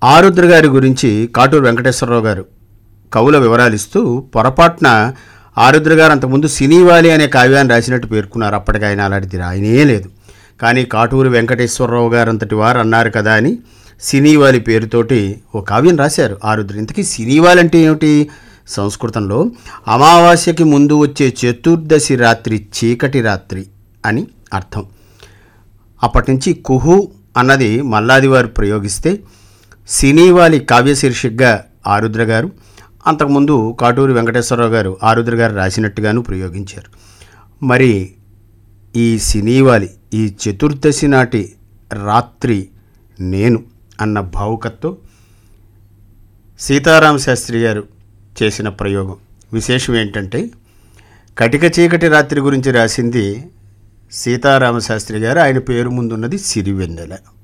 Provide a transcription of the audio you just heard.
ఆరుద్ర గారి గురించి కాటూరు వెంకటేశ్వరరావు గారు కవుల వివరాలు ఇస్తూ పొరపాటున ఆరుద్ర గారు అంతకుముందు సినీవాలి అనే కావ్యాన్ని రాసినట్టు పేర్కొన్నారు అప్పటికి ఆయన అలాంటిది రాయనే లేదు కానీ కాటూరు వెంకటేశ్వరరావు గారు అంతటి వారు అన్నారు కదా అని సినీవాలి పేరుతోటి ఓ కావ్యం రాశారు ఆరుద్ర ఇంతకీ సినీవాలి అంటే ఏమిటి సంస్కృతంలో అమావాస్యకి ముందు వచ్చే చతుర్దశి రాత్రి చీకటి రాత్రి అని అర్థం అప్పటి నుంచి కుహు అన్నది మల్లాది వారు ప్రయోగిస్తే సినీవాలి కావ్య శీర్షికగా ఆరుద్ర గారు అంతకుముందు కాటూరి వెంకటేశ్వరరావు గారు ఆరుద్ర గారు రాసినట్టుగాను ప్రయోగించారు మరి ఈ సినీవాలి ఈ చతుర్దశి నాటి రాత్రి నేను అన్న భావుకతో సీతారామ శాస్త్రి గారు చేసిన ప్రయోగం విశేషం ఏంటంటే కటిక చీకటి రాత్రి గురించి రాసింది సీతారామ శాస్త్రి గారు ఆయన పేరు ముందున్నది సిరివెన్నెల